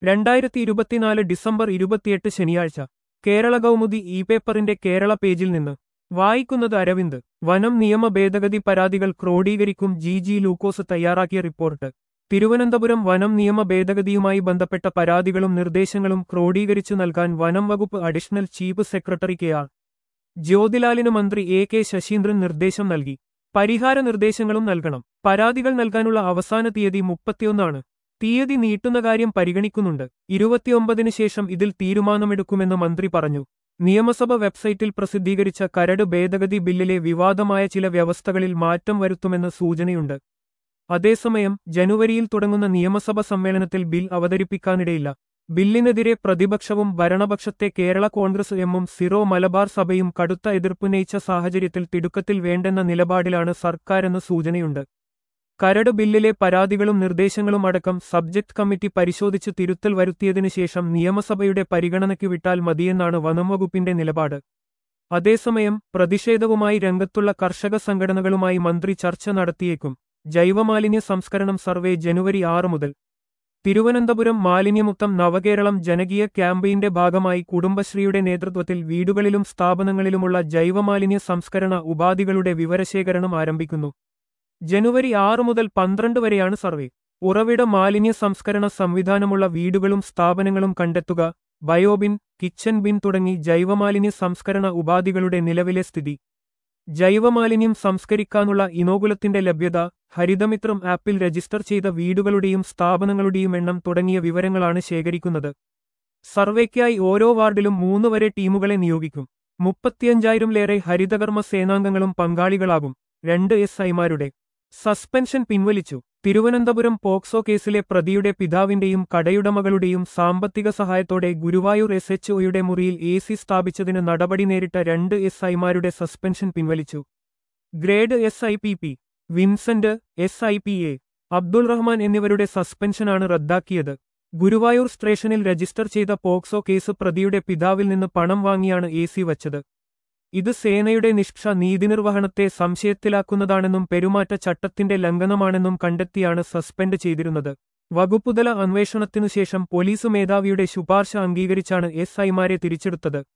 രണ്ടായിരത്തി ഇരുപത്തിനാല് ഡിസംബർ ഇരുപത്തിയെട്ട് ശനിയാഴ്ച കേരള കൗമുദി ഇ പേപ്പറിന്റെ കേരള പേജിൽ നിന്ന് വായിക്കുന്നത് അരവിന്ദ് വനം നിയമ ഭേദഗതി പരാതികൾ ക്രോഡീകരിക്കും ജി ജി ലൂക്കോസ് തയ്യാറാക്കിയ റിപ്പോർട്ട് തിരുവനന്തപുരം വനം നിയമ ഭേദഗതിയുമായി ബന്ധപ്പെട്ട പരാതികളും നിർദ്ദേശങ്ങളും ക്രോഡീകരിച്ചു നൽകാൻ വനം വകുപ്പ് additional chief secretary K R ജ്യോതിലാലിന് മന്ത്രി എ കെ ശശീന്ദ്രൻ നിർദ്ദേശം നൽകി പരിഹാര നിർദ്ദേശങ്ങളും നൽകണം പരാതികൾ നൽകാനുള്ള അവസാന തീയതി മുപ്പത്തിയൊന്നാണ് തീയതി നീട്ടുന്ന കാര്യം പരിഗണിക്കുന്നുണ്ട് ഇരുപത്തിയൊമ്പതിന് ശേഷം ഇതിൽ തീരുമാനമെടുക്കുമെന്ന് മന്ത്രി പറഞ്ഞു നിയമസഭ വെബ്സൈറ്റിൽ പ്രസിദ്ധീകരിച്ച കരട് ഭേദഗതി ബില്ലിലെ വിവാദമായ ചില വ്യവസ്ഥകളിൽ മാറ്റം വരുത്തുമെന്ന് സൂചനയുണ്ട് അതേസമയം ജനുവരിയിൽ തുടങ്ങുന്ന നിയമസഭ സമ്മേളനത്തിൽ ബിൽ അവതരിപ്പിക്കാനിടയില്ല ബില്ലിനെതിരെ പ്രതിപക്ഷവും ഭരണപക്ഷത്തെ കേരള കോൺഗ്രസ് എമ്മും സിറോ മലബാർ സഭയും കടുത്ത എതിർപ്പുന്നയിച്ച സാഹചര്യത്തിൽ തിടുക്കത്തിൽ വേണ്ടെന്ന നിലപാടിലാണ് സർക്കാരെന്ന് സൂചനയുണ്ട് കരട് ബില്ലിലെ പരാതികളും നിർദ്ദേശങ്ങളും അടക്കം സബ്ജക്ട് കമ്മിറ്റി പരിശോധിച്ച് തിരുത്തൽ വരുത്തിയതിനു ശേഷം നിയമസഭയുടെ പരിഗണനയ്ക്ക് വിട്ടാൽ മതിയെന്നാണ് വനംവകുപ്പിന്റെ നിലപാട് അതേസമയം പ്രതിഷേധവുമായി രംഗത്തുള്ള കർഷക സംഘടനകളുമായി മന്ത്രി ചർച്ച നടത്തിയേക്കും ജൈവമാലിന്യ സംസ്കരണം സർവേ ജനുവരി ആറ് മുതൽ തിരുവനന്തപുരം മാലിന്യമുക്തം നവകേരളം ജനകീയ ക്യാമ്പയിന്റെ ഭാഗമായി കുടുംബശ്രീയുടെ നേതൃത്വത്തിൽ വീടുകളിലും സ്ഥാപനങ്ങളിലുമുള്ള ജൈവമാലിന്യ സംസ്കരണ ഉപാധികളുടെ വിവരശേഖരണം ആരംഭിക്കുന്നു ജനുവരി ആറ് മുതൽ പന്ത്രണ്ട് വരെയാണ് സർവേ ഉറവിട മാലിന്യ സംസ്കരണ സംവിധാനമുള്ള വീടുകളും സ്ഥാപനങ്ങളും കണ്ടെത്തുക ബയോബിൻ കിച്ചൻ ബിൻ തുടങ്ങി ജൈവമാലിന്യ സംസ്കരണ ഉപാധികളുടെ നിലവിലെ സ്ഥിതി ജൈവമാലിന്യം സംസ്കരിക്കാനുള്ള ഇനോകുലത്തിന്റെ ലഭ്യത ഹരിതമിത്രം ആപ്പിൽ രജിസ്റ്റർ ചെയ്ത വീടുകളുടെയും സ്ഥാപനങ്ങളുടെയും എണ്ണം തുടങ്ങിയ വിവരങ്ങളാണ് ശേഖരിക്കുന്നത് സർവേക്കായി ഓരോ വാർഡിലും മൂന്ന് വരെ ടീമുകളെ നിയോഗിക്കും മുപ്പത്തിയഞ്ചായിരംലേറെ ഹരിതകർമ്മ സേനാംഗങ്ങളും പങ്കാളികളാകും രണ്ട് എസ് ഐമാരുടെ സസ്പെൻഷൻ പിൻവലിച്ചു തിരുവനന്തപുരം പോക്സോ കേസിലെ പ്രതിയുടെ പിതാവിന്റെയും കടയുടമകളുടെയും സാമ്പത്തിക സഹായത്തോടെ ഗുരുവായൂർ എസ് എച്ച് ഒയുടെ മുറിയിൽ എ സി സ്ഥാപിച്ചതിന് നടപടി നേരിട്ട രണ്ട് എസ് ഐമാരുടെ സസ്പെൻഷൻ പിൻവലിച്ചു grade S I P P Vincent S I P A Abdul Rahman എന്നിവരുടെ സസ്പെൻഷനാണ് റദ്ദാക്കിയത് ഗുരുവായൂർ സ്റ്റേഷനിൽ രജിസ്റ്റർ ചെയ്ത പോക്സോ കേസ് പ്രതിയുടെ പിതാവിൽ നിന്ന് പണം വാങ്ങിയാണ് എ സി വച്ചത് ഇത് സേനയുടെ നിഷ്ക്ഷ നീതിനിർവഹണത്തെ സംശയത്തിലാക്കുന്നതാണെന്നും പെരുമാറ്റ ചട്ടത്തിന്റെ ലംഘനമാണെന്നും കണ്ടെത്തിയാണ് സസ്പെൻഡ് ചെയ്തിരുന്നത് വകുപ്പുതല അന്വേഷണത്തിനുശേഷം പോലീസ് മേധാവിയുടെ ശുപാർശ അംഗീകരിച്ചാണ് എസ് ഐമാരെ തിരിച്ചെടുത്തത്